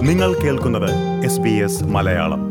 നിങ്ങൾ കേൾക്കുന്നത് S B S Malayalam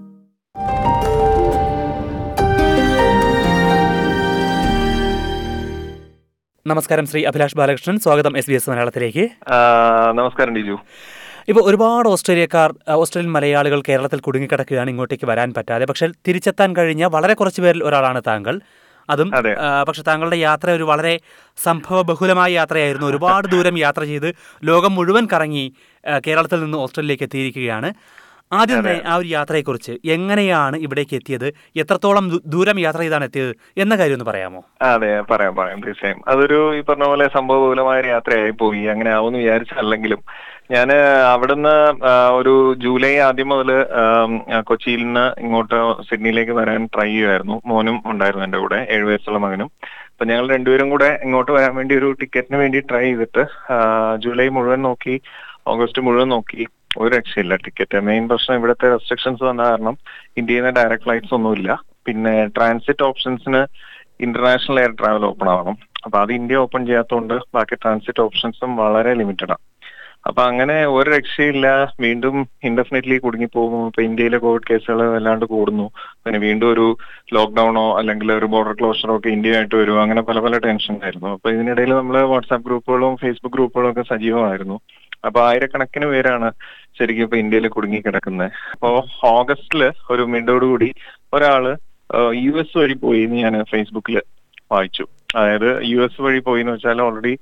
നമസ്കാരം ശ്രീ അഭിലാഷ് ബാലകൃഷ്ണൻ സ്വാഗതം എസ് ബി എസ് മലയാളത്തിലേക്ക് ആ, നമസ്കാരം ഡിജു ഇപ്പോൾ ഒരുപാട് ഓസ്ട്രേലിയക്കാർ ആ, ഓസ്ട്രേലിയൻ മലയാളികൾ കേരളത്തിൽ കുടുങ്ങിക്കിടക്കുകയാണ് ഇങ്ങോട്ടേക്ക് വരാൻ പറ്റാതെ പക്ഷേ തിരിച്ചെത്താൻ കഴിഞ്ഞ വളരെ കുറച്ച് പേരിൽ ഒരാളാണ് താങ്കൾ അതും അതെ. ആ, പക്ഷെ താങ്കളുടെ യാത്ര ഒരു വളരെ സംഭവ ബഹുലമായ യാത്രയായിരുന്നു ഒരുപാട് ദൂരം യാത്ര ചെയ്ത് ലോകം മുഴുവൻ കറങ്ങി ആ, കേരളത്തിൽ നിന്ന് ഓസ്ട്രേലിയയിലേക്ക് എത്തിയിരിക്കുകയാണ് ആദ്യം തന്നെ ആ ഒരു യാത്രയെക്കുറിച്ച് എങ്ങനെയാണ് ഇവിടേക്ക് എത്തിയത് എത്രത്തോളം ദൂ- ദൂരം യാത്ര ചെയ്താണ് എത്തിയത് എന്ന കാര്യം ഒന്ന് പറയാമോ അതെ പറയാം പറയാം തീർച്ചയായും അതൊരു ഈ പറഞ്ഞ പോലെ സംഭവബഹുലമായ ഒരു യാത്രയായി പോയി അങ്ങനെ ആവുമെന്ന് വിചാരിച്ചല്ലെങ്കിലും ഞാൻ അവിടുന്ന് ആ, ഒരു ജൂലൈ ആദ്യം മുതൽ കൊച്ചിയിൽ നിന്ന് ഇങ്ങോട്ട് സിഡ്നിയിലേക്ക് വരാൻ ട്രൈ ചെയ്യുമായിരുന്നു മോനും ഉണ്ടായിരുന്നു എൻ്റെ കൂടെ ഏഴു വയസ്സുള്ള മകനും അപ്പൊ ഞങ്ങൾ രണ്ടുപേരും കൂടെ ഇങ്ങോട്ട് വരാൻ വേണ്ടി ഒരു ടിക്കറ്റിന് വേണ്ടി ട്രൈ ചെയ്തിട്ട് ആ, ജൂലൈ മുഴുവൻ നോക്കി ഓഗസ്റ്റ് മുഴുവൻ നോക്കി ഒരു രക്ഷയില്ല ടിക്കറ്റ് മെയിൻ പ്രശ്നം ഇവിടുത്തെ റെസ്ട്രിക്ഷൻസ് വന്ന കാരണം ഇന്ത്യയിൽ നിന്ന് ഡയറക്റ്റ് ഫ്ലൈറ്റ്സ് ഒന്നുമില്ല പിന്നെ ട്രാൻസിറ്റ് ഓപ്ഷൻസിന് ഇന്റർനാഷണൽ എയർ ട്രാവൽ ഓപ്പൺ ആവണം അപ്പൊ അത് ഇന്ത്യ ഓപ്പൺ ചെയ്യാത്തതുകൊണ്ട് ബാക്കി ട്രാൻസിറ്റ് ഓപ്ഷൻസും വളരെ ലിമിറ്റഡ് ആണ് അപ്പൊ അങ്ങനെ ഒരു രക്ഷയില്ല വീണ്ടും ഇൻഡെഫിനറ്റ്ലി കുടുങ്ങി പോകും ഇപ്പൊ ഇന്ത്യയിലെ കോവിഡ് കേസുകൾ വല്ലാണ്ട് കൂടുന്നു പിന്നെ വീണ്ടും ഒരു ലോക്ക്ഡൌണോ അല്ലെങ്കിൽ ഒരു ബോർഡർ ക്ലോഷറോ ഒക്കെ ഇന്ത്യയായിട്ട് വരുമോ അങ്ങനെ പല പല ടെൻഷൻ ആയിരുന്നു അപ്പൊ ഇതിനിടയിൽ നമ്മൾ വാട്സാപ്പ് ഗ്രൂപ്പുകളും ഫേസ്ബുക്ക് ഗ്രൂപ്പുകളും ഒക്കെ സജീവമായിരുന്നു അപ്പൊ ആയിരക്കണക്കിന് പേരാണ് ശരിക്കും ഇപ്പൊ ഇന്ത്യയിൽ കുടുങ്ങി കിടക്കുന്നത് അപ്പോ ഓഗസ്റ്റില് ഒരു മിഡോടുകൂടി ഒരാള് യു എസ് വഴി പോയി എന്ന് ഞാൻ ഫേസ്ബുക്കിൽ വായിച്ചു അതായത് യു എസ് വഴി പോയി എന്ന് വെച്ചാൽ ഓൾറെഡി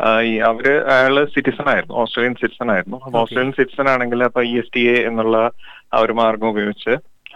അവര് അയാള് സിറ്റിസൺ ആയിരുന്നു ഓസ്ട്രേലിയൻ സിറ്റിസൺ ആയിരുന്നു അപ്പൊ Okay. ഓസ്ട്രേലിയൻ സിറ്റിസൺ ആണെങ്കിൽ അപ്പൊ ഇ എസ് ടി എ എന്നുള്ള ആ ഒരു മാർഗം ഉപയോഗിച്ച്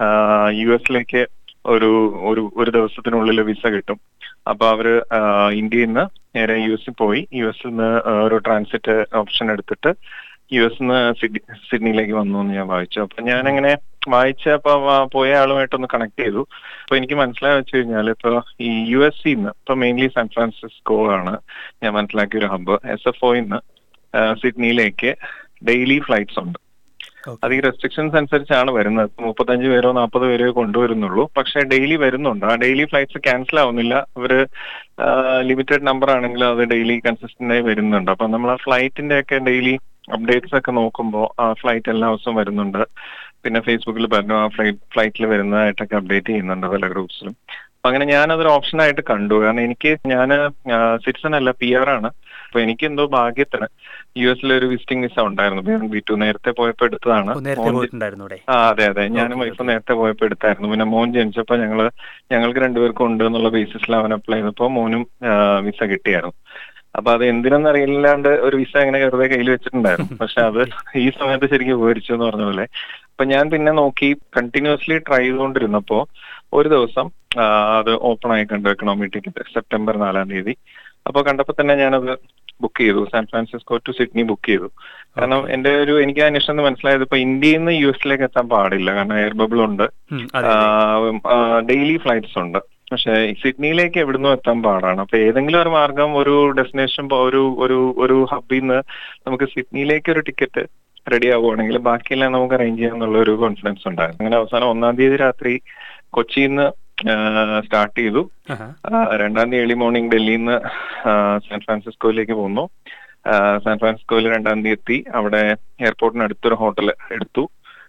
യു എസിലേക്ക് ഒരു ഒരു ഒരു ദിവസത്തിനുള്ളിൽ വിസ കിട്ടും അപ്പൊ അവര് ആ, ഇന്ത്യയിൽ നിന്ന് നേരെ യു എസിൽ പോയി യു എസിൽ നിന്ന് ആ, ഒരു ട്രാൻസിറ്റ് ഓപ്ഷൻ എടുത്തിട്ട് യു എസ് നിന്ന് സിഡ്നിയിലേക്ക് വന്നു എന്ന് ഞാൻ വായിച്ചു അപ്പൊ ഞാൻ അങ്ങനെ വായിച്ചപ്പോ ആ പോയ ആളുമായിട്ടൊന്ന് കണക്ട് ചെയ്തു അപ്പൊ എനിക്ക് മനസ്സിലായി വെച്ച് കഴിഞ്ഞാൽ ഇപ്പൊ ഈ യു എസ് സിന്ന് ഇപ്പൊ മെയിൻലി സാൻ ഫ്രാൻസിസ്കോ ആണ് ഞാൻ മനസ്സിലാക്കിയ ഒരു ഹബ്ബ് എസ് എഫ് ഒന്ന് സിഡ്നിയിലേക്ക് ഡെയിലി ഫ്ലൈറ്റ്സ് ഉണ്ട് അത് ഈ റെസ്ട്രിക്ഷൻസ് അനുസരിച്ചാണ് വരുന്നത് ഇപ്പൊ മുപ്പത്തഞ്ച് പേരോ നാൽപ്പത് പേരോ കൊണ്ടുവരുന്നുള്ളൂ പക്ഷെ ഡെയിലി വരുന്നുണ്ട് ആ ഡെയിലി ഫ്ലൈറ്റ്സ് ക്യാൻസൽ ആവുന്നില്ല അവര് ലിമിറ്റഡ് നമ്പർ ആണെങ്കിലും അത് ഡെയിലി കൺസിസ്റ്റന്റ് ആയി വരുന്നുണ്ട് അപ്പൊ നമ്മൾ ആ ഫ്ലൈറ്റിന്റെ ഒക്കെ ഡെയിലി അപ്ഡേറ്റ്സ് ഒക്കെ നോക്കുമ്പോൾ ആ ഫ്ലൈറ്റ് എല്ലാ ദിവസവും വരുന്നുണ്ട് പിന്നെ ഫേസ്ബുക്കിൽ പറഞ്ഞു ആ ഫ്ലൈറ്റ് ഫ്ലൈറ്റിൽ വരുന്നതായിട്ടൊക്കെ അപ്ഡേറ്റ് ചെയ്യുന്നുണ്ട് പല ഗ്രൂപ്പ്സിലും അപ്പൊ അങ്ങനെ ഞാനതൊരു ഓപ്ഷൻ ആയിട്ട് കണ്ടു കാരണം എനിക്ക് ഞാൻ സിറ്റിസൺ അല്ല പി ആർ ആണ് അപ്പൊ എനിക്ക് എന്തോ ഭാഗ്യത്തിന് യു എസിലെ ഒരു വിസിറ്റിംഗ് വിസ ഉണ്ടായിരുന്നു ബി ടു നേരത്തെ പോയപ്പോ എടുത്തതാണ് ഓ, നേരത്തെ മോൻ ജ- പോയിട്ടുണ്ടായിരുന്നു ഇവിടെ ആ അതെ അതെ ഞാനും Okay, വൈഫ് okay. നേരത്തെ പോയപ്പോ എടുത്തായിരുന്നു പിന്നെ മോൻ ജനിച്ചപ്പോ ഞങ്ങള് ഞങ്ങൾക്ക് രണ്ടുപേർക്കും ഉണ്ട് എന്നുള്ള ബേസിസിൽ അവൻ അപ്ലൈ ചെയ്തപ്പോ മോനും വിസ കിട്ടിയായിരുന്നു അപ്പൊ അത് എന്തിനെന്ന് അറിയില്ലാണ്ട് ഒരു വിസ അങ്ങനെ വെറുതെ കയ്യിൽ വെച്ചിട്ടുണ്ടായിരുന്നു പക്ഷെ അത് ഈ സമയത്ത് ശരിക്കും ഉപകരിച്ചു എന്ന് പറഞ്ഞ പോലെ അപ്പൊ ഞാൻ പിന്നെ നോക്കി കണ്ടിന്യൂസ്ലി ട്രൈ ചെയ്തുകൊണ്ടിരുന്നപ്പോ ഒരു ദിവസം ആ, അത് ഓപ്പൺ ആയി കണ്ടു എക്കണോമി ടിക്കറ്റ് സെപ്റ്റംബർ നാലാം തീയതി അപ്പൊ കണ്ടപ്പോ തന്നെ ഞാനത് ബുക്ക് ചെയ്തു San Francisco to Sydney book ചെയ്തു കാരണം Okay. എന്റെ ഒരു എനിക്ക് അന്വേഷണം മനസ്സിലായത് ഇപ്പൊ ഇന്ത്യയിൽ നിന്ന് യു എസിലേക്ക് എത്താൻ പാടില്ല കാരണം എയർ ബബിൾ ഉണ്ട് ഉം, അതെ, അതെ. ഡെയിലി ഫ്ലൈറ്റ്സ് ഉണ്ട് പക്ഷെ സിഡ്നിയിലേക്ക് എവിടുന്നും എത്താൻ പാടാണ് അപ്പൊ ഏതെങ്കിലും ഒരു മാർഗം ഒരു ഡെസ്റ്റിനേഷൻ ഒരു ഒരു ഒരു ഹബിൽ നിന്ന് നമുക്ക് സിഡ്നിയിലേക്ക് ഒരു ടിക്കറ്റ് റെഡി ആവുകയാണെങ്കിൽ ബാക്കിയെല്ലാം നമുക്ക് അറേഞ്ച് ചെയ്യാന്നുള്ള ഒരു കോൺഫിഡൻസ് ഉണ്ടായിരുന്നു അങ്ങനെ അവസാനം ഒന്നാം തീയതി രാത്രി കൊച്ചിയിൽ നിന്ന് സ്റ്റാർട്ട് ചെയ്തു ആഹാ. ആ, രണ്ടാം തീയതി ഏർലി മോർണിംഗ് ഡൽഹിയിൽ നിന്ന് സാൻ ഫ്രാൻസിസ്കോയിലേക്ക് പോന്നു ആ, സാൻ ഫ്രാൻസിസ്കോയിൽ രണ്ടാം തീയതി എത്തി അവിടെ എയർപോർട്ടിന് അടുത്തൊരു ഹോട്ടൽ എടുത്തു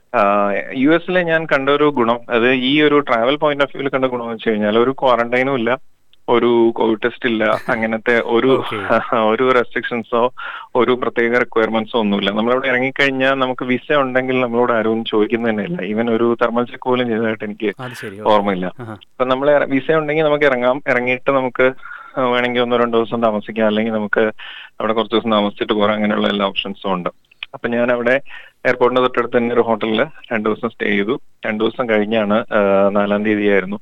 യു എസിലെ ഞാൻ കണ്ട ഒരു ഗുണം അത് ഈ ഒരു ട്രാവൽ പോയിന്റ് ഓഫ് വ്യൂവിൽ കണ്ട ഗുണം എന്ന് വെച്ച് കഴിഞ്ഞാൽ ഒരു ക്വാറന്റൈനും ഇല്ല ഒരു കോവിഡ് ടെസ്റ്റ് ഇല്ല അങ്ങനത്തെ ഒരു Okay. ഒരു റെസ്ട്രിക്ഷൻസോ ഒരു പ്രത്യേക റിക്വയർമെന്റ്സോ ഒന്നുമില്ല നമ്മളവിടെ ഇറങ്ങിക്കഴിഞ്ഞാൽ നമുക്ക് വിസ ഉണ്ടെങ്കിൽ നമ്മളോട് ആരും ചോദിക്കുന്ന തന്നെ ഇല്ല ഈവൻ ഒരു തെർമൽ ചെക്ക് പോലും ചെയ്തതായിട്ട് എനിക്ക് അത് ശരി ഓർമ്മയില്ല ആഹാ. അപ്പൊ നമ്മൾ വിസ ഉണ്ടെങ്കിൽ നമുക്ക് ഇറങ്ങാം ഇറങ്ങിയിട്ട് നമുക്ക് ആ, വേണമെങ്കിൽ ഒന്നോ രണ്ടോ ദിവസം താമസിക്കാം അല്ലെങ്കിൽ നമുക്ക് അവിടെ കുറച്ച് ദിവസം താമസിച്ചിട്ട് പോരാം അങ്ങനെയുള്ള എല്ലാ ഓപ്ഷൻസും ഉണ്ട് അപ്പൊ ഞാൻ അവിടെ എയർപോർട്ടിന്റെ തൊട്ടടുത്ത് തന്നെ ഒരു ഹോട്ടലിൽ രണ്ടു ദിവസം സ്റ്റേ ചെയ്തു രണ്ടു ദിവസം കഴിഞ്ഞാണ് ആ, നാലാം തീയതി ആയിരുന്നു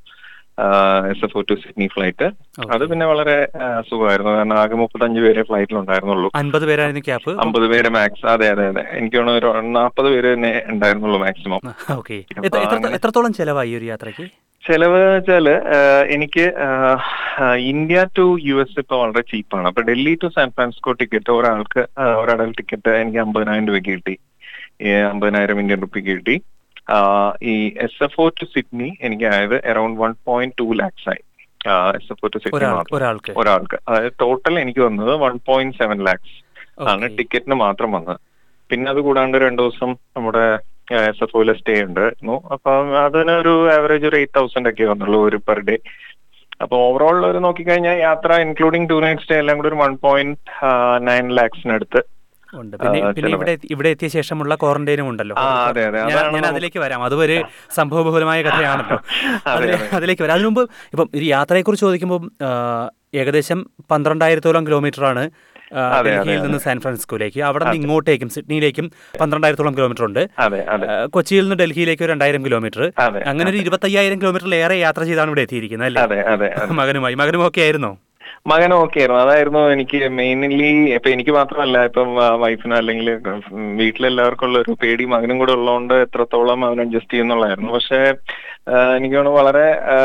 S F O to Sydney flight Okay. അത് പിന്നെ വളരെ ആ, സുഖമായിരുന്നു കാരണം ആകെ മുപ്പത്തഞ്ച് പേരെ ഫ്ലൈറ്റിൽ ഉണ്ടായിരുന്നുള്ളൂ അൻപത് പേരായിരുന്നു ക്യാപ്പ് അമ്പത് പേര് മാക്സ് അതെ അതെ അതെ എനിക്ക് തോന്നുന്നു ഒരു നാൽപ്പത് പേര് തന്നെ ഉണ്ടായിരുന്നുള്ളൂ മാക്സിമം ഓക്കെ അപ്പൊ അങ്ങനെ- എത്രത്തോളം ചെലവായി ഈ ഒരു യാത്രയ്ക്ക് ചെലവ് വെച്ചാല് ആഹ് എനിക്ക് ആഹ് ആഹ് ഇന്ത്യ ടു യു എസ് ഇപ്പൊ വളരെ ചീപ്പാണ് അപ്പൊ Delhi to San Francisco ticket ഒരാൾക്ക് ആഹ് ഒരടൽ ടിക്കറ്റ് എനിക്ക് അമ്പതിനായിരം രൂപയ്ക്ക് കിട്ടി ഈ അമ്പതിനായിരം ഇന്ത്യൻ റുപ്പിക്ക് കിട്ടി ആഹ് ഈ S F O to Sydney എനിക്ക് ആയത് around one point two lakhs ആയി S F O to Sydney ഒരാൾ മാത്രം ഒരാൾക്ക് ഒരാൾക്ക് അതായത് ടോട്ടൽ എനിക്ക് വന്നത് വൺ പോയിന്റ് സെവൻ ലാക്സ് ആണ് Okay. ടിക്കറ്റിന് മാത്രം വന്നത് പിന്നെ അത് കൂടാണ്ട് രണ്ടു ദിവസം നമ്മുടെ എസ് എഫ് ഒയിലെ സ്റ്റേ ഉണ്ടായിരുന്നു അപ്പൊ അതിനൊരു ആവറേജ് ഒരു എയ്റ്റ് തൗസൻഡ് ഒക്കെ വന്നുള്ളൂ ഒരു പെർ ഡേ അപ്പൊ ഓവറോൾ ഒരു നോക്കിക്കഴിഞ്ഞാൽ യാത്ര ഇൻക്ലൂഡിംഗ് ടു നൈറ്റ് സ്റ്റേ എല്ലാം കൂടി ഒരു വൺ പോയിന്റ് നയൻ ലാക്സിനടുത്ത് ഉണ്ട് പിന്നെ ആ, പിന്നെ ചിലവ്. ഇവിടെ ഇവിടെ എത്തിയ ശേഷമുള്ള ക്വാറന്റൈനും ഉണ്ടല്ലോ ആ, അതെ, അതെ. ഞാൻ- അതാണ് ഞാൻ നമുക്ക് അതിലേക്ക് വരാം അതും ഒരു സംഭവബഹുലമായ കഥയാണല്ലോ അതെ, അതിലെ- അതെ. അതിലേക്ക് വരാം അതിനു മുമ്പ് ഇപ്പം ഒരു യാത്രയെക്കുറിച്ച് ചോദിക്കുമ്പോൾ ആ, ഏകദേശം പന്ത്രണ്ടായിരത്തോളം കിലോമീറ്റർ ആണ് ആ, അതെ, ഡൽഹിയിൽ അതെ, നിന്ന് സാൻ ഫ്രാൻസിസ്കോയിലേക്ക് അവിടെ നിന്ന് ഇങ്ങോട്ടേക്കും സിഡ്നിയിലേക്കും പന്ത്രണ്ടായിരത്തോളം കിലോമീറ്റർ ഉണ്ട് അതെ അതെ ആ, കൊച്ചിയിൽ നിന്ന് ഡൽഹിയിലേക്ക് ഒരു രണ്ടായിരം കിലോമീറ്റർ അതെ അങ്ങനെ ഒരു ഇരുപത്തയ്യായിരം കിലോമീറ്ററിലേറെ യാത്ര ചെയ്താണ് ഇവിടെ എത്തിയിരിക്കുന്നത് അല്ലേ അതെ അതെ അതെ മകനുമായി മകനും ഒക്കെ ആയിരുന്നോ മകൻ ഓക്കെ ആയിരുന്നു അതായിരുന്നു എനിക്ക് മെയിൻലി ഇപ്പൊ എനിക്ക് മാത്രമല്ല ഇപ്പം വൈഫിനോ അല്ലെങ്കിൽ വീട്ടിലെല്ലാവർക്കും ഉള്ള ഒരു പേടി മകനും കൂടെ ഉള്ളതുകൊണ്ട് എത്രത്തോളം അവൻ അഡ്ജസ്റ്റ് ചെയ്യുന്നുള്ളായിരുന്നു പക്ഷെ എനിക്ക് തോന്നുന്നു വളരെ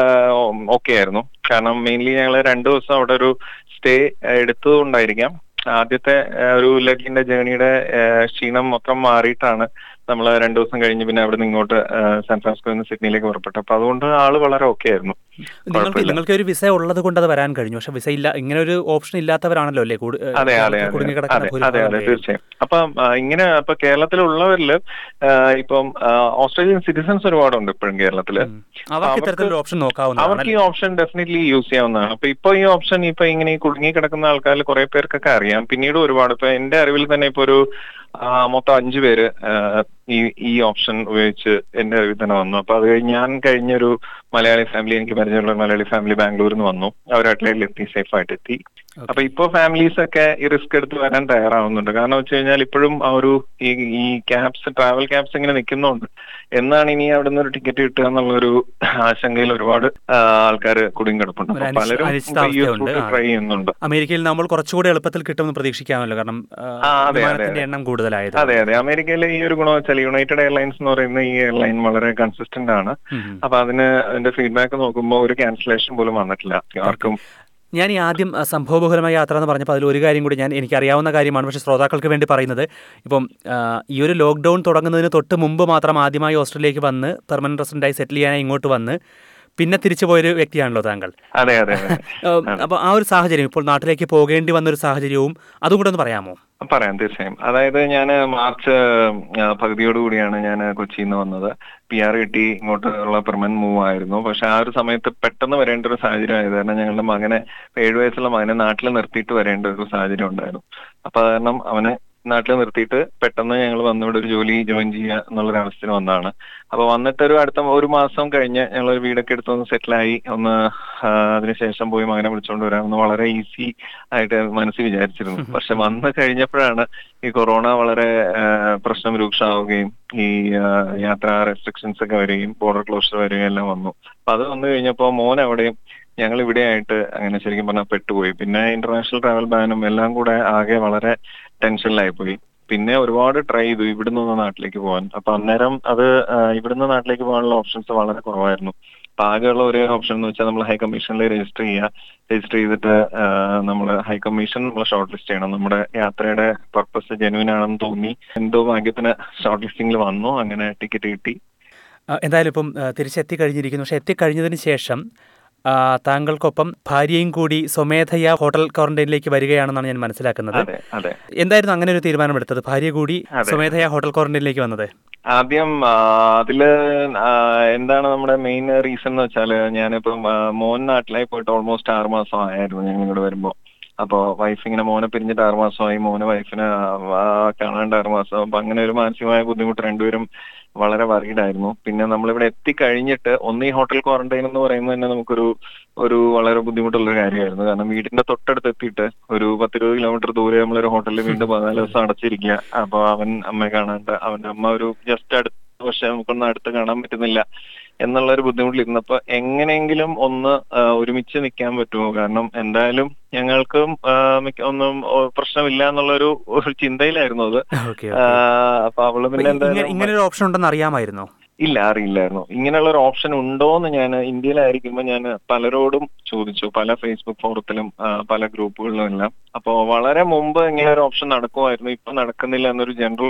ഓക്കെ ആയിരുന്നു കാരണം മെയിൻലി ഞങ്ങൾ രണ്ടു ദിവസം അവിടെ ഒരു സ്റ്റേ എടുത്തതുകൊണ്ടായിരിക്കാം ആദ്യത്തെ ആ, ഒരു ലഗിന്റെ ജേണിയുടെ ക്ഷീണം മൊത്തം മാറിയിട്ടാണ് നമ്മൾ രണ്ടു ദിവസം കഴിഞ്ഞ് പിന്നെ അവിടെ നിന്ന് ഇങ്ങോട്ട് ആ, സാൻ ഫ്രാൻസിസ്കോയിൽ നിന്ന് സിഡ്നിയിലേക്ക് പുറപ്പെട്ടു അപ്പൊ അതുകൊണ്ട് ആള് വളരെ ഓക്കെ ആയിരുന്നു നിങ്ങൾക്ക് കുഴപ്പമില്ല. നിങ്ങൾക്ക് ഒരു വിസ ഉള്ളത് കൊണ്ട് അത് വരാൻ കഴിഞ്ഞു പക്ഷെ വിസ ഇല്ല ഇങ്ങനെ ഒരു ഓപ്ഷൻ ഇല്ലാത്തവരാണല്ലോ അല്ലേ കൂടു- ഏഹ് അതെ അതെ കേരളത്തിൽ അതെ കുടുങ്ങിക്കിടക്കുന്ന അതെ അതെ ഭൂരിഭാഗം അതെ പേരും. തീർച്ചയായും അപ്പം ആ, ഇങ്ങനെ ഇപ്പൊ കേരളത്തിലുള്ളവരില് ആ, ഇപ്പം ആ, ഓസ്ട്രേലിയൻ സിറ്റിസൺസ് ഒരുപാടുണ്ട് ഇപ്പോഴും കേരളത്തില് ഉം. അവർക്ക് ഇത്തരത്തിലൊരു ഓപ്ഷൻ നോക്കാവുന്നതാണ് അവർക്ക് ഈ ഓപ്ഷൻ ഡെഫിനറ്റ്ലി യൂസ് ചെയ്യാവുന്നതാണ് അപ്പൊ ഇപ്പൊ ഈ ഓപ്ഷൻ ഇപ്പൊ ഇങ്ങനെ ഈ കുടുങ്ങി കിടക്കുന്ന ആൾക്കാരിൽ കുറെ പേർക്കൊക്കെ അറിയാം പിന്നീട് ഒരുപാട് ഇപ്പൊ എന്റെ അറിവിൽ തന്നെ ഇപ്പൊ ഒരു ആ, മൊത്തം അഞ്ചു പേര് ആ, ഈ ഈ ഓപ്ഷൻ ഉപയോഗിച്ച് എന്റെ അറിവിൽ തന്നെ വന്നു അപ്പൊ അത് കഴിഞ്ഞ് ഞാൻ കഴിഞ്ഞൊരു മലയാളി ഫാമിലി എനിക്ക് പരിചയമുള്ള ഒരു മലയാളി ഫാമിലി ബാംഗ്ലൂരിൽ നിന്ന് വന്നു അവർ അട്ലയിൽ എത്തി സേഫ് ആയിട്ട് എത്തി അപ്പൊ ഇപ്പൊ ഫാമിലീസ് ഒക്കെ ഈ റിസ്ക് എടുത്ത് വരാൻ തയ്യാറാവുന്നുണ്ട് കാരണം വെച്ച് കഴിഞ്ഞാൽ ഇപ്പോഴും ആ ഒരു ഈ ഈ ക്യാബ്സ് ട്രാവൽ ക്യാബ്സ് ഇങ്ങനെ നിൽക്കുന്നുണ്ട് എന്നാണ് ഇനി അവിടെ നിന്ന് ഒരു ടിക്കറ്റ് കിട്ടുക എന്നുള്ളൊരു ആശങ്കയിൽ ഒരുപാട് ആൾക്കാർ കുടുങ്ങി കിടപ്പുണ്ട് ഒരു അപ്പൊ അനിശ്ച- പലരും അനിശ്ചിതാവസ്ഥയുണ്ട്. ആ. ട്രൈ ചെയ്യുന്നുണ്ട് അമേരിക്കയിൽ നമ്മൾ കുറച്ചുകൂടി എളുപ്പത്തിൽ കിട്ടുമെന്ന് പ്രതീക്ഷിക്കാമല്ലോ കാരണം ആ, ആ, അതെ, വിമാനത്തിന്റെ അതെ. എണ്ണം കൂടുതലായത് അതെ അതെ അമേരിക്കയിലെ ഈ ഒരു ഗുണം വെച്ചാൽ യുണൈറ്റഡ് എയർലൈൻസ് എന്ന് പറയുന്ന ഈ എയർലൈൻ വളരെ കൺസിസ്റ്റന്റ് ആണ് അപ്പൊ അതിന് അതിന്റെ ഫീഡ്ബാക്ക് നോക്കുമ്പോൾ ഒരു ക്യാൻസലേഷൻ പോലും വന്നിട്ടില്ല ആർക്കും ഞാൻ ഈ ആദ്യം ആ, സംഭവബഹുലമായ യാത്ര എന്ന് പറഞ്ഞപ്പോൾ അതിൽ ഒരു കാര്യം കൂടി ഞാൻ എനിക്കറിയാവുന്ന കാര്യമാണ് പക്ഷേ ശ്രോതാക്കൾക്ക് വേണ്ടി പറയുന്നത് ഇപ്പം ആ, ഈ ഒരു ലോക്ക്ഡൗൺ തുടങ്ങുന്നതിന് തൊട്ട് മുമ്പ് മാത്രം ആദ്യമായി ഓസ്ട്രേലിയയിലേക്ക് വന്ന് പെർമനന്റ് റെസിഡൻ്റായി സെറ്റിൽ ചെയ്യാനായി ഇങ്ങോട്ട് വന്ന് പിന്നെ തിരിച്ചു പോയൊരു വ്യക്തിയാണല്ലോ താങ്കൾ അതെ അതെ അതെ അപ്പോൾ ആ ഒരു സാഹചര്യം ഇപ്പോൾ നാട്ടിലേക്ക് പോകേണ്ടി വന്ന ഒരു സാഹചര്യവും അതും കൂടെ ഒന്ന് പറയാമോ പറയാം തീർച്ചയായും അതായത് ഞാൻ മാർച്ച് ആ, പകുതിയോട് കൂടിയാണ് ഞാൻ കൊച്ചിയിൽ നിന്ന് വന്നത് പി ആർ കിട്ടി ഇങ്ങോട്ട് ഉള്ള പെർമനന്റ് മൂവ് ആയിരുന്നു പക്ഷെ ആ ഒരു സമയത്ത് പെട്ടെന്ന് വരേണ്ട ഒരു സാഹചര്യം ആയത് കാരണം ഞങ്ങളുടെ മകനെ ഇപ്പൊ ഏഴു വയസ്സുള്ള മകനെ നാട്ടിൽ നിർത്തിയിട്ട് വരേണ്ട ഒരു സാഹചര്യം ഉണ്ടായിരുന്നു അപ്പൊ അത് കാരണം അവനെ നാട്ടിൽ നിർത്തിയിട്ട് പെട്ടെന്ന് ഞങ്ങൾ വന്ന് ഇവിടെ ഒരു ജോലി ജോയിൻ ചെയ്യുക എന്നുള്ളൊരു അവസ്ഥയിൽ വന്നതാണ് അപ്പൊ വന്നിട്ട് ഒരു അടുത്ത ഒരു മാസം കഴിഞ്ഞ് ഞങ്ങൾ ഒരു വീടൊക്കെ എടുത്ത് ഒന്ന് സെറ്റിലായി ഒന്ന് ആ, അതിനുശേഷം പോയി മകനെ വിളിച്ചുകൊണ്ട് വരാമെന്ന് വളരെ ഈസി ആയിട്ട് മനസ്സിൽ വിചാരിച്ചിരുന്നു പക്ഷെ വന്നു കഴിഞ്ഞപ്പോഴാണ് ഈ കൊറോണ വളരെ ആ, പ്രശ്നം രൂക്ഷമാവുകയും ഈ ആ, യാത്രാ റെസ്ട്രിക്ഷൻസ് ഒക്കെ വരികയും ബോർഡർ ക്ലോഷർ വരികയും എല്ലാം വന്നു അപ്പൊ അത് വന്നു കഴിഞ്ഞപ്പോൾ മോൻ അവിടെയും ഞങ്ങൾ ഇവിടെയായിട്ട് അങ്ങനെ ശരിക്കും പറഞ്ഞാൽ പെട്ടുപോയി പിന്നെ ഇന്റർനാഷണൽ ട്രാവൽ ബാനും എല്ലാം കൂടെ ആകെ വളരെ ടെൻഷനിലായി പോയി പിന്നെ ഒരുപാട് ട്രൈ ചെയ്തു ഇവിടുന്ന് ഒന്ന് നാട്ടിലേക്ക് പോകാൻ അപ്പൊ അന്നേരം അത് ആ, ഇവിടുന്ന് നാട്ടിലേക്ക് പോകാനുള്ള ഓപ്ഷൻസ് വളരെ കുറവായിരുന്നു അപ്പൊ ആകെയുള്ള ഒരേ ഓപ്ഷൻ എന്ന് വെച്ചാൽ നമ്മൾ ഹൈ കമ്മീഷനിൽ രജിസ്റ്റർ ചെയ്യുക രജിസ്റ്റർ ചെയ്തിട്ട് നമ്മൾ ഹൈ കമ്മീഷൻ നമ്മൾ ഷോർട്ട് ലിസ്റ്റ് ചെയ്യണം നമ്മുടെ യാത്രയുടെ പർപ്പസ് ജെനുവിൻ ആണെന്ന് തോന്നി എന്തോ ഭാഗ്യത്തിന് ഷോർട്ട് ലിസ്റ്റിംഗിൽ വന്നു അങ്ങനെ ടിക്കറ്റ് കിട്ടി ആ, എന്തായാലും ഇപ്പം ആ, തിരിച്ചെത്തി കഴിഞ്ഞിരിക്കുന്നു പക്ഷെ എത്തിക്കഴിഞ്ഞതിന് ശേഷം ആ, താങ്കൾക്കൊപ്പം ഭാര്യയും കൂടി സ്വമേധയാ ഹോട്ടൽ ക്വാറന്റൈനിലേക്ക് വരികയാണെന്നാണ് ഞാൻ മനസ്സിലാക്കുന്നത് അതെ അതെ എന്തായിരുന്നു അങ്ങനെ ഒരു തീരുമാനമെടുത്തത് ഭാര്യ കൂടി അതെ. സ്വമേധയാ ഹോട്ടൽ ക്വാറന്റൈനിലേക്ക് വന്നത് ആദ്യം ആ, അതില് ആ, എന്താണ് നമ്മുടെ മെയിൻ റീസൺ എന്ന് വെച്ചാല് ഞാനിപ്പം ആ, മോൻ നാട്ടിലായി പോയിട്ട് ഓൾമോസ്റ്റ് ആറ് മാസം ആയിരുന്നു ഞങ്ങൾ ഇങ്ങോട്ട് വരുമ്പോ അപ്പൊ വൈഫ് ഇങ്ങനെ മോനെ പിരിഞ്ഞിട്ട് ആറ് മാസമായി മോനെ വൈഫിനെ ആ, കാണാണ്ട് ആറ് മാസം അപ്പൊ അങ്ങനെ ഒരു മാനസികമായ ബുദ്ധിമുട്ട് രണ്ടുപേരും വളരെ worried ആയിരുന്നു പിന്നെ നമ്മളിവിടെ എത്തിക്കഴിഞ്ഞിട്ട് ഒന്ന് ഈ ഹോട്ടൽ ക്വാറന്റൈൻ എന്ന് പറയുന്നത് തന്നെ നമുക്കൊരു ഒരു വളരെ ബുദ്ധിമുട്ടുള്ള ഒരു കാര്യമായിരുന്നു കാരണം വീടിന്റെ തൊട്ടടുത്ത് എത്തിയിട്ട് ഒരു പത്തിരുപത് കിലോമീറ്റർ ദൂരെ നമ്മളൊരു ഹോട്ടലിൽ വീണ്ടും പതിനാല് ദിവസം അടച്ചിരിക്കുക അപ്പൊ അവൻ അമ്മയെ കാണാണ്ട് അവന്റെ അമ്മ ഒരു ജസ്റ്റ് അടുത്ത് പക്ഷെ നമുക്കൊന്നും അടുത്ത് കാണാൻ പറ്റുന്നില്ല എന്നുള്ള ഒരു ബുദ്ധിമുട്ടിലിരുന്നപ്പോ എങ്ങനെയെങ്കിലും ഒന്ന് ആ, ഒരുമിച്ച് നിൽക്കാൻ പറ്റുമോ കാരണം എന്തായാലും ഞങ്ങൾക്കും ആ, മിക്ക- ഒന്നും ഓ, പ്രശ്നമില്ല എന്നുള്ളൊരു ഒരു ചിന്തയിലായിരുന്നു അത് ഓക്കെ ആ, അപ്പൊ അവള് പിന്നെ എന്തായാലും ഇങ്ങനെ ഒരു ഓപ്ഷൻ ഉണ്ടെന്ന് അറിയാമായിരുന്നോ ഇല്ല അറിയില്ലായിരുന്നു ഇങ്ങനെയുള്ള ഒരു ഓപ്ഷൻ ഉണ്ടോ എന്ന് ഞാൻ ഇന്ത്യയിലായിരിക്കുമ്പോൾ ഞാൻ പലരോടും ചോദിച്ചു പല ഫേസ്ബുക്ക് ഫോറത്തിലും ആ, പല ഗ്രൂപ്പുകളിലും എല്ലാം അപ്പോ വളരെ മുമ്പ് ഇങ്ങനെ ഒരു ഓപ്ഷൻ നടക്കുമായിരുന്നു ഇപ്പൊ നടക്കുന്നില്ല എന്നൊരു ജനറൽ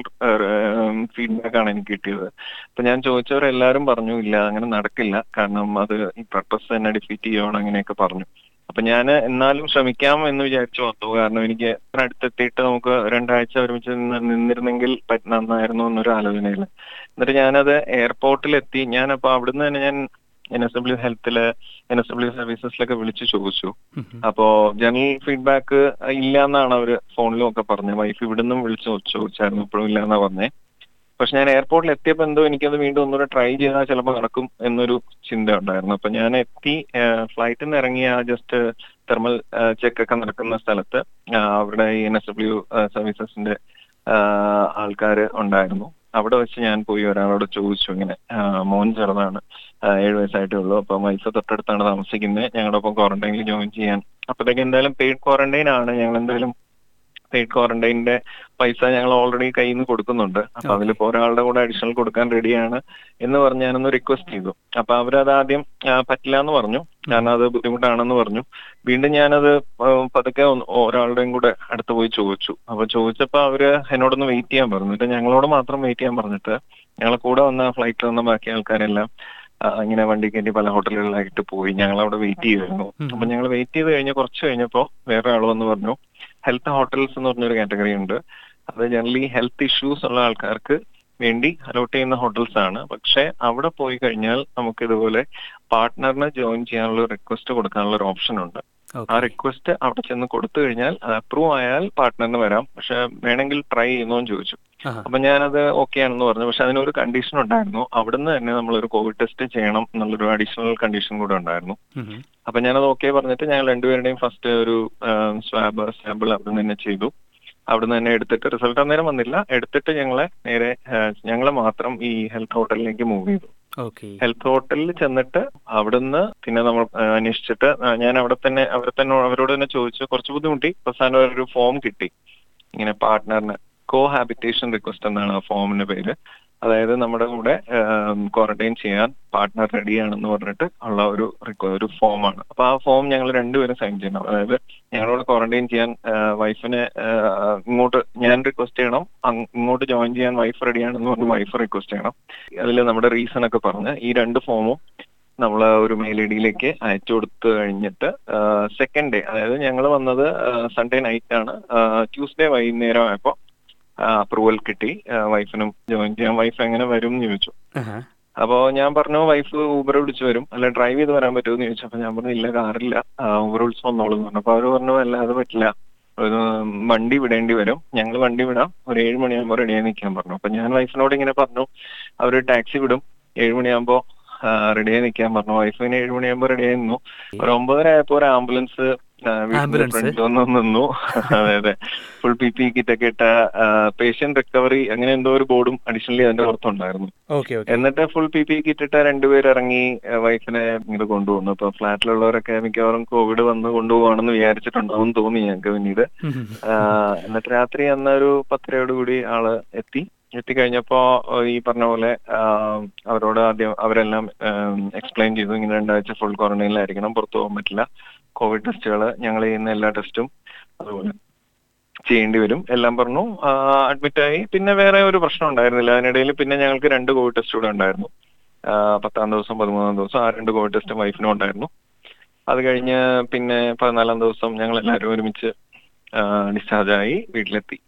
ഫീഡ്ബാക്ക് ആണ് എനിക്ക് കിട്ടിയത് അപ്പൊ ഞാൻ ചോദിച്ചവരെല്ലാരും പറഞ്ഞു ഇല്ല അങ്ങനെ നടക്കില്ല കാരണം അത് ഈ പർപ്പസ് തന്നെ ഡിഫീറ്റ് ചെയ്യുവാണ് അങ്ങനെയൊക്കെ പറഞ്ഞു അപ്പൊ ഞാൻ എന്നാലും ശ്രമിക്കാം എന്ന് വിചാരിച്ചു വന്നു കാരണം എനിക്ക് ഇത്ര അടുത്തെത്തിയിട്ട് നമുക്ക് രണ്ടാഴ്ച ഒരുമിച്ച് നിന്ന് നിന്നിരുന്നെങ്കിൽ പറ്റ് നന്നായിരുന്നു എന്നൊരു ആലോചനയിൽ എന്നിട്ട് ഞാനത് എയർപോർട്ടിൽ എത്തി ഞാൻ അപ്പൊ അവിടുന്ന് തന്നെ ഞാൻ എൻ എസ് ഡബ്ല്യു ഹെൽത്തില് എൻ എസ് ഡബ്ല്യു സർവീസസിലൊക്കെ വിളിച്ചു ചോദിച്ചു അപ്പോ ജനറൽ ഫീഡ്ബാക്ക് ഇല്ല എന്നാണ് അവര് ഫോണിലും ഒക്കെ പറഞ്ഞത് വൈഫ് ഇവിടുന്നും വിളിച്ചു ചോദിച്ചായിരുന്നു ഇപ്പോഴും ഇല്ല എന്നാ പറഞ്ഞേ പക്ഷെ ഞാൻ എയർപോർട്ടിൽ എത്തിയപ്പോൾ എന്തോ എനിക്കത് വീണ്ടും ഒന്നുകൂടെ ട്രൈ ചെയ്താൽ ചിലപ്പോൾ നടക്കും എന്നൊരു ചിന്ത ഉണ്ടായിരുന്നു അപ്പൊ ഞാൻ എത്തി ഫ്ലൈറ്റിൽ നിന്ന് ഇറങ്ങിയ ജസ്റ്റ് തെർമൽ ചെക്ക് ഒക്കെ നടക്കുന്ന സ്ഥലത്ത് ആ, അവിടെ ഈ എൻ എസ് ഡബ്ല്യു സർവീസസിന്റെ ആൾക്കാർ ഉണ്ടായിരുന്നു അവിടെ വെച്ച് ഞാൻ പോയി ഒരാളോട് ചോദിച്ചു ഇങ്ങനെ ആ, മോൻ ചെറുതാണ് ആ, ഏഴ് വയസ്സായിട്ടേ ഉള്ളൂ അപ്പൊ വൈഫ് തൊട്ടടുത്താണ് താമസിക്കുന്നത് ഞങ്ങളുടെ ഒപ്പം ക്വാറന്റൈനിൽ ജോയിൻ ചെയ്യാൻ അപ്പോഴത്തേക്ക് എന്തായാലും പെയ്ഡ് ക്വാറന്റൈൻ ആണ് ഞങ്ങൾ എന്തായാലും പെയ്ഡ് ക്വാറന്റൈനിന്റെ പൈസ ഞങ്ങൾ ഓൾറെഡി കയ്യിൽ നിന്ന് കൊടുക്കുന്നുണ്ട് അപ്പൊ അതിലിപ്പോ ഒരാളുടെ കൂടെ അഡീഷണൽ കൊടുക്കാൻ റെഡിയാണ് എന്ന് പറഞ്ഞ് ഞാനൊന്ന് റിക്വസ്റ്റ് ചെയ്തു അപ്പൊ അവരത് ആദ്യം ആ, പറ്റില്ല എന്ന് പറഞ്ഞു കാരണം അത് ബുദ്ധിമുട്ടാണെന്ന് പറഞ്ഞു വീണ്ടും ഞാനത് ആ, പതുക്കെ ഒന്ന് ഒരാളുടെയും കൂടെ അടുത്ത് പോയി ചോദിച്ചു അപ്പൊ ചോദിച്ചപ്പോ അവര് എന്നോടൊന്ന് വെയിറ്റ് ചെയ്യാൻ പറഞ്ഞു എന്നിട്ട് ഞങ്ങളോട് മാത്രം വെയിറ്റ് ചെയ്യാൻ പറഞ്ഞിട്ട് ഞങ്ങളെ കൂടെ വന്ന ഫ്ലൈറ്റിൽ വന്ന ബാക്കി ആൾക്കാരെല്ലാം ആ, ഇങ്ങനെ വണ്ടി കയറ്റി പല ഹോട്ടലുകളിലായിട്ട് പോയി ഞങ്ങൾ അവിടെ വെയിറ്റ് ചെയ്യുമായിരുന്നു അപ്പൊ ഞങ്ങൾ വെയിറ്റ് ചെയ്ത് കഴിഞ്ഞ് കുറച്ച് കഴിഞ്ഞപ്പോ വേറെ ആൾ വന്ന് പറഞ്ഞു ഹെൽത്ത് ഹോട്ടൽസ് എന്ന് പറഞ്ഞൊരു കാറ്റഗറി ഉണ്ട് അത് ജനറലി ഹെൽത്ത് ഇഷ്യൂസ് ഉള്ള ആൾക്കാർക്ക് വേണ്ടി അലോട്ട് ചെയ്യുന്ന ഹോട്ടൽസ് ആണ് പക്ഷെ അവിടെ പോയി കഴിഞ്ഞാൽ നമുക്ക് ഇതുപോലെ പാർട്ട്ണറിന് ജോയിൻ ചെയ്യാനുള്ള റിക്വസ്റ്റ് കൊടുക്കാനുള്ള ഒരു ഓപ്ഷൻ ഉണ്ട് ആ റിക്വസ്റ്റ് അവിടെ ചെന്ന് കൊടുത്തു കഴിഞ്ഞാൽ അത് അപ്രൂവ് ആയാൽ പാർട്ട്ണറിന് വരാം പക്ഷെ വേണമെങ്കിൽ ട്രൈ ചെയ്യുന്നോന്ന് ചോദിച്ചു അപ്പൊ ഞാനത് ഓക്കെ ആണെന്ന് പറഞ്ഞു പക്ഷെ അതിനൊരു കണ്ടീഷൻ ഉണ്ടായിരുന്നു അവിടുന്ന് തന്നെ നമ്മൾ ഒരു കോവിഡ് ടെസ്റ്റ് ചെയ്യണം എന്നുള്ളൊരു അഡീഷണൽ കണ്ടീഷൻ കൂടെ ഉണ്ടായിരുന്നു അപ്പൊ ഞാനത് ഓക്കെ പറഞ്ഞിട്ട് ഞങ്ങൾ രണ്ടുപേരുടെയും ഫസ്റ്റ് ഒരു സ്വാബ് സാമ്പിൾ അവിടെ നിന്ന് തന്നെ ചെയ്തു അവിടെ നിന്ന് തന്നെ എടുത്തിട്ട് റിസൾട്ട് അന്നേരം വന്നില്ല എടുത്തിട്ട് ഞങ്ങളെ നേരെ ഞങ്ങളെ മാത്രം ഈ ഹെൽത്ത് ഹോട്ടലിലേക്ക് മൂവ് ചെയ്തു ഓക്കെ ഹെൽത്ത് ഹോട്ടലിൽ ചെന്നിട്ട് അവിടുന്ന് പിന്നെ നമ്മൾ ആ, അന്വേഷിച്ചിട്ട് ആ, ഞാൻ അവിടെ തന്നെ അവരെ തന്നെ അവരോട് തന്നെ ചോദിച്ചു കുറച്ച് ബുദ്ധിമുട്ടി അവസാനം ഒരു ഫോം കിട്ടി ഇങ്ങനെ പാർട്ട്ണറിന് കോ ഹാബിറ്റേഷൻ റിക്വസ്റ്റ് എന്നാണ് ആ ഫോമിന്റെ പേര് അതായത് നമ്മുടെ കൂടെ ക്വാറന്റൈൻ ചെയ്യാൻ പാർട്ട്ണർ റെഡിയാണെന്ന് പറഞ്ഞിട്ട് ഉള്ള ഒരു requ- ഒരു ഫോമാണ് അപ്പൊ ആ ഫോം ഞങ്ങൾ രണ്ടുപേരും സൈൻ ചെയ്യണം അതായത് ഞങ്ങളോട് ക്വാറന്റൈൻ ചെയ്യാൻ വൈഫിനെ ഇങ്ങോട്ട് ഞാൻ റിക്വസ്റ്റ് ചെയ്യണം അങ് ഇങ്ങോട്ട് ജോയിൻ ചെയ്യാൻ വൈഫ് റെഡിയാണെന്ന് പറഞ്ഞ് വൈഫ് റിക്വസ്റ്റ് ചെയ്യണം അതിൽ നമ്മുടെ റീസൺ ഒക്കെ പറഞ്ഞ് ഈ രണ്ട് ഫോമും നമ്മൾ ഒരു മെയിൽ ഐ ഡിയിലേക്ക് അയച്ചു കൊടുത്തു കഴിഞ്ഞിട്ട് സെക്കൻഡ് ഡേ അതായത് ഞങ്ങൾ വന്നത് സൺഡേ നൈറ്റ് ആണ് ട്യൂസ്ഡേ വൈകുന്നേരം ആയപ്പോൾ അപ്രൂവൽ കിട്ടി വൈഫിനും ജോയിൻ ചെയ്യാൻ വൈഫ് എങ്ങനെ വരും എന്ന് ചോദിച്ചു അപ്പോ ഞാൻ പറഞ്ഞു വൈഫ് ഊബർ വിളിച്ചു വരും അല്ല ഡ്രൈവ് ചെയ്ത് വരാൻ പറ്റുമോ എന്ന് ചോദിച്ചു അപ്പൊ ഞാൻ പറഞ്ഞു ഇല്ല കാറില്ല ഊബർ വിളിച്ച് വന്നോളൂ എന്ന് പറഞ്ഞു അപ്പൊ അവര് പറഞ്ഞു അല്ല അത് പറ്റില്ല ഒരു വണ്ടി വിടേണ്ടി വരും ഞങ്ങൾ വണ്ടി വിടാം ഒരു ഏഴ് മണിയാകുമ്പോൾ റെഡിയായി നിൽക്കാൻ പറഞ്ഞു അപ്പൊ ഞാൻ വൈഫിനോട് ഇങ്ങനെ പറഞ്ഞു അവര് ടാക്സി വിടും ഏഴ് മണിയാകുമ്പോ റെഡിയായി നിൽക്കാൻ പറഞ്ഞു വൈഫിന് ഏഴ് മണിയാകുമ്പോൾ റെഡിയായി നിന്നു ഒരു ഒമ്പതര ആയപ്പോ ഒരു ആംബുലൻസ് Ambulance? ഫ്രണ്ട് വന്ന് നിന്നു അതെ അതെ ഫുൾ പി പി കിറ്റ് ഒക്കെ ഇട്ട പേഷ്യന്റ് റിക്കവറി അങ്ങനെ എന്തോ ഒരു ബോർഡും അഡീഷണലി അതിന്റെ പുറത്തുണ്ടായിരുന്നു ഓക്കെ ഓക്കെ എന്നിട്ട് ഫുൾ പി പി കിറ്റ് ഇട്ട രണ്ടുപേർ ഇറങ്ങി ആ, വൈഫിനെ ഇങ്ങോട്ട് കൊണ്ടുപോകുന്നു അപ്പൊ ഫ്ലാറ്റിലുള്ളവരൊക്കെ മിക്കവാറും കോവിഡ് വന്ന് കൊണ്ടുപോവാണെന്ന് വിചാരിച്ചിട്ടുണ്ടാവും തോന്നി ഞങ്ങൾക്ക് പിന്നീട് ആ, എന്നിട്ട് രാത്രി അന്ന് ഒരു പത്തരയോട് കൂടി ആള് എത്തി എത്തിക്കഴിഞ്ഞപ്പോ ആ, ഈ പറഞ്ഞ പോലെ ആ, അവരോട് ആദ്യം അവരെല്ലാം എക്സ്പ്ലെയിൻ ചെയ്തു ഇങ്ങനെ രണ്ടാഴ്ച ഫുൾ ക്വാറന്റൈനിലായിരിക്കണം പുറത്തു പോകാൻ പറ്റില്ല കോവിഡ് ടെസ്റ്റുകൾ ഞങ്ങൾ ചെയ്യുന്ന എല്ലാ ടെസ്റ്റും അതുപോലെ ചെയ്യേണ്ടി വരും എല്ലാം പറഞ്ഞു അഡ്മിറ്റ് ആയി പിന്നെ വേറെ ഒരു പ്രശ്നം ഉണ്ടായിരുന്നില്ല അതിനിടയിൽ പിന്നെ ഞങ്ങൾക്ക് രണ്ട് കോവിഡ് ടെസ്റ്റ് കൂടെ ഉണ്ടായിരുന്നു ആ, പത്താം ദിവസം പതിമൂന്നാം ദിവസം ആ രണ്ട് കോവിഡ് ടെസ്റ്റ് വൈഫിനും ഉണ്ടായിരുന്നു അത് കഴിഞ്ഞ് പിന്നെ പതിനാലാം ദിവസം ഞങ്ങൾ എല്ലാവരും ഒരുമിച്ച് ഡിസ്ചാർജ് ആയി വീട്ടിലെത്തി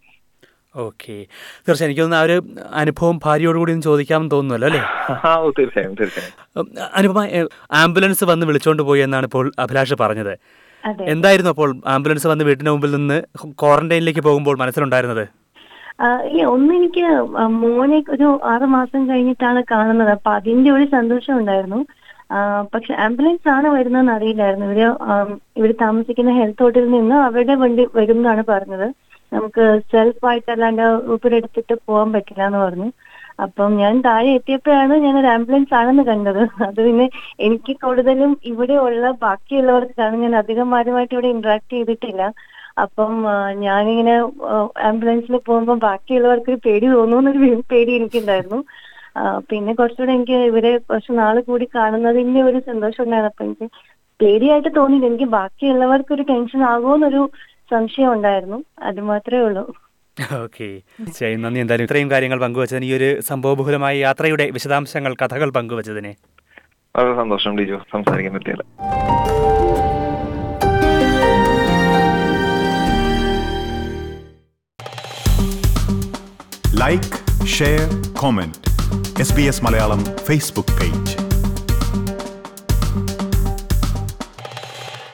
ഓക്കെ തീർച്ചയായും എനിക്ക് തോന്നുന്നു ആ ഒരു അനുഭവം ഭാര്യയോട് കൂടി ഒന്ന് ചോദിക്കാമെന്ന് തോന്നുന്നല്ലോ അല്ലേ ആ ഓ, തീർച്ചയായും തീർച്ചയായും ഉം, അനുപമ ഏ, ആംബുലൻസ് വന്ന് വിളിച്ചോണ്ട് പോയി എന്നാണ് ഇപ്പോൾ അഭിലാഷ് പറഞ്ഞത് അതെ എന്തായിരുന്നു അപ്പോൾ ആംബുലൻസ് വന്ന് വീട്ടിന് മുമ്പിൽ നിന്ന് ക്വാറന്റൈനിലേക്ക് പോകുമ്പോൾ മനസ്സിലുണ്ടായിരുന്നത് ആ, ഇല്ല ഒന്ന് എനിക്ക് ആ, മോനെ ഒരു ആറ് മാസം കഴിഞ്ഞിട്ടാണ് കാണുന്നത് അപ്പൊ അതിന്റെ ഒരു സന്തോഷം ഉണ്ടായിരുന്നു ആ, പക്ഷെ ആംബുലൻസ് ആണ് വരുന്നതെന്ന് അറിയില്ലായിരുന്നു ഇവര് ആം, ഇവിടെ താമസിക്കുന്ന ഹെൽത്ത് ഹോട്ടലിൽ നിന്ന് അവരുടെ വണ്ടി വരും എന്നാണ് പറഞ്ഞത് നമുക്ക് സെൽഫ് ആയിട്ട് അല്ലാണ്ട് ഊബർ എടുത്തിട്ട് പോകാൻ പറ്റില്ല എന്ന് പറഞ്ഞു അപ്പം ഞാൻ താഴെ എത്തിയപ്പോഴാണ് ഞാൻ ഒരു ആംബുലൻസ് ആണെന്ന് കണ്ടത് അത് പിന്നെ എനിക്ക് കൂടുതലും ഇവിടെ ഉള്ള ബാക്കിയുള്ളവർക്കാണ് ഞാൻ അധികം ആരുമായിട്ട് ഇവിടെ ഇന്ററാക്ട് ചെയ്തിട്ടില്ല അപ്പം ആ, ഞാനിങ്ങനെ ആംബുലൻസിൽ പോകുമ്പോൾ ബാക്കിയുള്ളവർക്ക് ഒരു പേടി തോന്നുന്നൊരു വേ- പേടി എനിക്കുണ്ടായിരുന്നു ആ, പിന്നെ കുറച്ചുകൂടെ എനിക്ക് ഇവരെ കുറച്ച് നാള് കൂടി കാണുന്നതിന്റെ ഒരു സന്തോഷം ഉണ്ടായിരുന്നു അപ്പൊ എനിക്ക് പേടിയായിട്ട് തോന്നിയില്ല എനിക്ക് ബാക്കിയുള്ളവർക്ക് ഒരു ടെൻഷൻ ആകുമോന്നൊരു സംശയം ഉണ്ടായിരുന്നു അത് മാത്രമേ ഉള്ളൂ ഓക്കെ തീർച്ചയായും നന്ദി എന്തായാലും ഇത്രയും കാര്യങ്ങൾ പങ്കുവച്ചതിന് ഈ ഒരു സംഭവബഹുലമായ യാത്രയുടെ വിശദാംശങ്ങൾ കഥകൾ പങ്കുവച്ചതിന് വളരെ സന്തോഷം ഡിജോ സംസാരിക്കാൻ പറ്റിയല്ലോ like share comment S B S Malayalam Facebook page